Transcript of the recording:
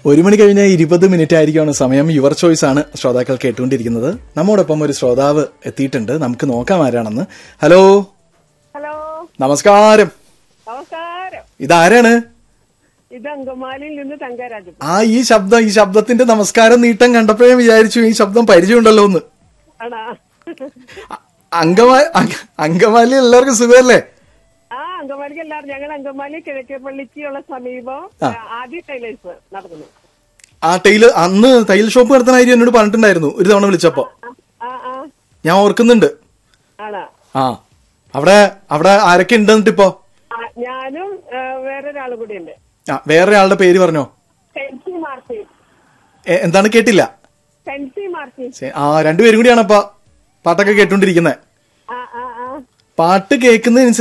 ഒരു മണി കഴിഞ്ഞ ഇരുപത് മിനിറ്റ് ആയിരിക്കാണ് സമയം യുവർ ചോയ്സ് ആണ് ശ്രോതാക്കൾ കേട്ടുകൊണ്ടിരിക്കുന്നത് നമ്മോടൊപ്പം ഒരു ശ്രോതാവ് എത്തിയിട്ടുണ്ട് നമുക്ക് നോക്കാം ആരാണെന്ന് ഹലോ ഹലോ നമസ്കാരം നമസ്കാരം ഇതാരാണ് ഇത് അങ്കമാലിയിൽ നിന്ന് തങ്കരാജു ആ ഈ ശബ്ദം ഈ ശബ്ദത്തിന്റെ നമസ്കാരം നീട്ടം കണ്ടപ്പോഴേ വിചാരിച്ചു ഈ ശബ്ദം പരിചയമുണ്ടല്ലോ എന്ന് ആണാ അ- അങ്കമാ അങ്ക- അങ്കമാലി എല്ലാവർക്കും സുഖമല്ലേ ആ അങ്കമാലിക്ക് എല്ലാവരും ഞങ്ങൾ അങ്കമാലി കിഴക്കേപ്പള്ളിക്കുള്ള സമീപം ആ. ആദ്യ ടൈലേഴ്സ് നടക്കുന്നു ആ ടൈല് അന്ന് തയ്യൽ ഷോപ്പ് നടത്തുന്ന കാര്യം എന്നോട് പറഞ്ഞിട്ടുണ്ടായിരുന്നു ഒരു തവണ വിളിച്ചപ്പോ ആ ആ ഞാൻ ഓർക്കുന്നുണ്ട് ആണാ ആ അവിടെ അവിടെ ആരൊക്കെ ഉണ്ട് എന്നിട്ട് ഇപ്പോ ആ, ഞാനും ആ, വേറൊരാളും കൂടി ഉണ്ട് ആ വേറെ ആളുടെ പേര് പറഞ്ഞോ ഫെൻസി മാർട്ടി എ- എന്താണ് കേട്ടില്ല ഫെൻസി മാർട്ടി ശരി, ആ രണ്ടുപേരും കൂടിയാണ് അപ്പൊ പാട്ടൊക്കെ കേട്ടോണ്ടിരിക്കുന്നത് ആ ആ ആ പാട്ട് കേൾക്കുന്നതിനനുസരിച്ച്